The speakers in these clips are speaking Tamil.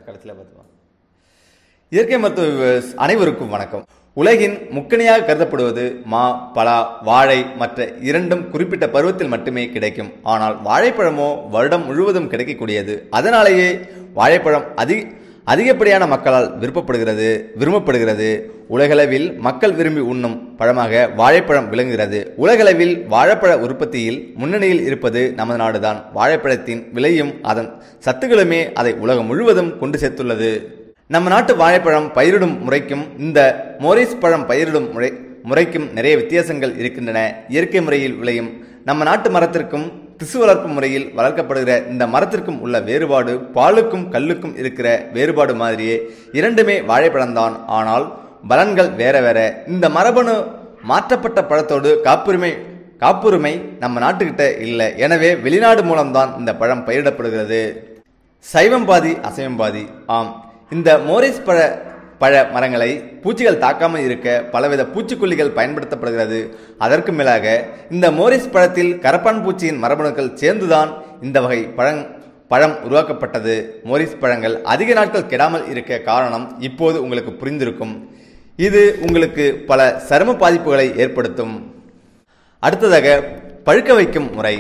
கடைசியில் பார்த்துக்கலாம் இயற்கை மருத்துவ viewers அனைவருக்கும் வணக்கம் உலகின் முக்கணியாக கருதப்படுவது மா பலா வாழை மற்ற இரண்டும் குறிப்பிட்ட பருவத்தில் மட்டுமே கிடைக்கும் ஆனால் வாழைப்பழமோ வருடம் முழுவதும் கிடைக்கக்கூடியது அதனாலேயே வாழைப்பழம் அதிக அதிகப்படியான மக்களால் விருப்பப்படுகிறது விரும்பப்படுகிறது உலகளவில் மக்கள் விரும்பி உண்ணும் பழமாக வாழைப்பழம் விளங்குகிறது உலகளவில் வாழைப்பழ உற்பத்தியில் முன்னணியில் இருப்பது நமது நாடுதான் வாழைப்பழத்தின் விலையும் அதன் சத்துக்களுமே அதை உலகம் முழுவதும் கொண்டு சேர்த்துள்ளது நம்ம நாட்டு வாழைப்பழம் பயிரிடும் முறைக்கும் இந்த மோரிஸ் பழம் பயிரிடும் முறை முறைக்கும் நிறைய வித்தியாசங்கள் இருக்கின்றன இயற்கை முறையில் விளையும் நம்ம நாட்டு மரத்திற்கும் திசு வளர்ப்பு முறையில் வளர்க்கப்படுகிற இந்த மரத்திற்கும் உள்ள வேறுபாடு பாலுக்கும் கல்லுக்கும் இருக்கிற வேறுபாடு மாதிரியே இரண்டுமே வாழைப்பழம்தான் ஆனால் பலன்கள் வேற வேற இந்த மரபணு மாற்றப்பட்ட பழத்தோடு காப்புரிமை காப்புரிமை நம்ம நாட்டுக்கிட்ட இல்லை எனவே வெளிநாடு மூலம்தான் இந்த பழம் பயிரிடப்படுகிறது சைவம் பாதி அசைவம் பாதி ஆம் இந்த மோரிஸ் பழ பழ மரங்களை பூச்சிகள் தாக்காமல் இருக்க பலவித பூச்சிக்கொல்லிகள் பயன்படுத்தப்படுகிறது அதற்கு மேலாக இந்த மோரிஸ் பழத்தில் கரப்பான் பூச்சியின் மரபணுக்கள் சேர்ந்துதான் இந்த வகை பழங் பழம் உருவாக்கப்பட்டது மோரிஸ் பழங்கள் அதிக நாட்கள் கெடாமல் இருக்க காரணம் இப்போது உங்களுக்கு புரிந்திருக்கும் இது உங்களுக்கு பல சரும பாதிப்புகளை ஏற்படுத்தும் அடுத்ததாக பழுக்க வைக்கும் முறை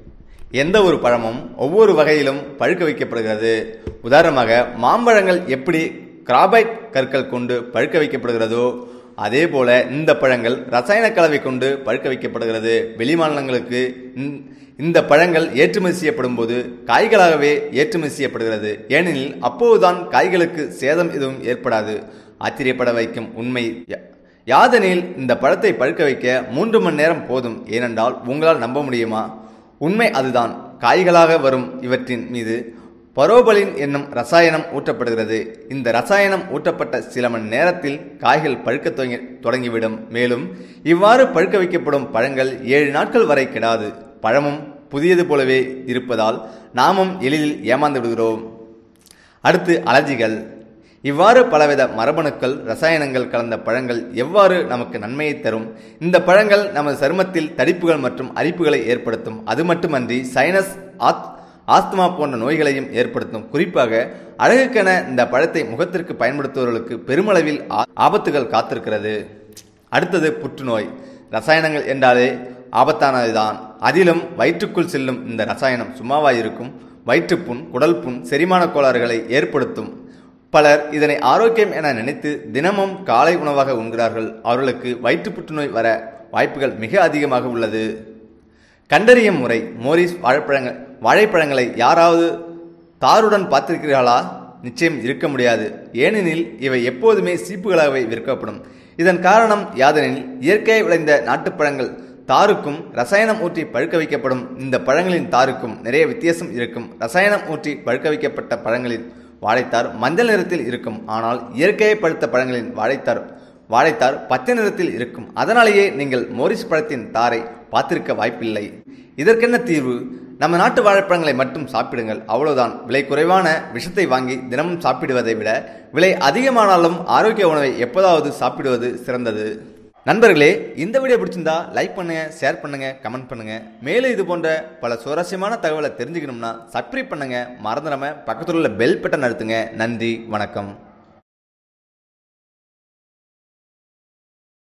எந்த ஒரு பழமும் ஒவ்வொரு வகையிலும் பழுக்க வைக்கப்படுகிறது உதாரணமாக மாம்பழங்கள் எப்படி கிராபைட் கற்கள் கொண்டு பழுக்க வைக்கப்படுகிறதோ அதே போல இந்த பழங்கள் ரசாயன கலவை கொண்டு பழுக்க வைக்கப்படுகிறது வெளிமாநிலங்களுக்கு இந்த- இந்த பழங்கள் ஏற்றுமதி செய்யப்படும் போது காய்களாகவே ஏற்றுமதி செய்யப்படுகிறது ஏனெனில் அப்போதுதான் காய்களுக்கு சேதம் எதுவும் ஏற்படாது ஆச்சரியப்பட வைக்கும் உண்மை யா- யாதெனில் இந்த பழத்தை பழுக்க வைக்க மூன்று மணி நேரம் போதும் ஏனென்றால் உங்களால் நம்ப முடியுமா உண்மை அதுதான் காய்களாக வரும் இவற்றின் மீது பரோபலின் என்னும் ரசாயனம் ஊற்றப்படுகிறது இந்த ரசாயனம் ஊற்றப்பட்ட சில மணி நேரத்தில் காய்கள் பழுக்க துவங்கி தொடங்கிவிடும் மேலும் இவ்வாறு பழுக்க வைக்கப்படும் பழங்கள் ஏழு நாட்கள் வரை கெடாது பழமும் புதியது போலவே இருப்பதால் நாமும் எளிதில் ஏமாந்து விடுகிறோம் அடுத்து அலர்ஜிகள் இவ்வாறு பலவித மரபணுக்கள் ரசாயனங்கள் கலந்த பழங்கள் எவ்வாறு நமக்கு நன்மையை தரும் இந்த பழங்கள் நமது சருமத்தில் தடிப்புகள் மற்றும் அரிப்புகளை ஏற்படுத்தும் அது மட்டுமன்றி சைனஸ் ஆத் ஆஸ்துமா போன்ற நோய்களையும் ஏற்படுத்தும் குறிப்பாக அழகுக்கென இந்த பழத்தை முகத்திற்கு பயன்படுத்துபவர்களுக்கு பெருமளவில் ஆ- ஆபத்துகள் காத்திருக்கிறது அடுத்தது புற்றுநோய் ரசாயனங்கள் என்றாலே ஆபத்தானதுதான் அதிலும் வயிற்றுக்குள் செல்லும் இந்த ரசாயனம் சும்மாவாயிருக்கும் வயிற்றுப்புண் குடல் புண் செரிமான கோளாறுகளை ஏற்படுத்தும் பலர் இதனை ஆரோக்கியம் என நினைத்து தினமும் காலை உணவாக உண்கிறார்கள் அவர்களுக்கு வயிற்று புற்றுநோய் வர வாய்ப்புகள் மிக அதிகமாக உள்ளது கண்டறியும் முறை மோரிஸ் வாழைப்பழங்கள் வாழைப்பழங்களை யாராவது தாருடன் பார்த்திருக்கிறீர்களா நிச்சயம் இருக்க முடியாது ஏனெனில் இவை எப்போதுமே சீப்புகளாகவே விற்கப்படும் இதன் காரணம் யாதெனில் இயற்கை விளைந்த நாட்டுப்பழங்கள் தாருக்கும் ரசாயனம் ஊற்றி பழுக்க வைக்கப்படும் இந்த பழங்களின் தாருக்கும் நிறைய வித்தியாசம் இருக்கும் ரசாயனம் ஊற்றி பழுக்க வைக்கப்பட்ட பழங்களின் வாழைத்தார் மஞ்சள் நிறத்தில் இருக்கும் ஆனால் இயற்கையை பழுத்த பழங்களின் வாழைத்தார் வாழைத்தார் பச்சை நிறத்தில் இருக்கும் அதனாலேயே நீங்கள் மோரிஸ் பழத்தின் தாரை பார்த்திருக்க வாய்ப்பில்லை இதற்கென்ன தீர்வு நம்ம நாட்டு வாழைப்பழங்களை மட்டும் சாப்பிடுங்கள் அவ்வளவுதான் விலை குறைவான விஷத்தை வாங்கி தினமும் சாப்பிடுவதை விட விலை அதிகமானாலும் ஆரோக்கிய உணவை எப்போதாவது சாப்பிடுவது சிறந்தது நண்பர்களே இந்த வீடியோ பிடிச்சிருந்தா லைக் பண்ணுங்க ஷேர் பண்ணுங்க கமெண்ட் பண்ணுங்க மேலும் இது போன்ற பல சுவாரஸ்யமான தகவலை தெரிஞ்சுக்கணும்னா சப்ஸ்கிரைப் பண்ணுங்க மறந்துடாம பக்கத்துல உள்ள பெல் பட்டன் அழுத்துங்க நன்றி வணக்கம்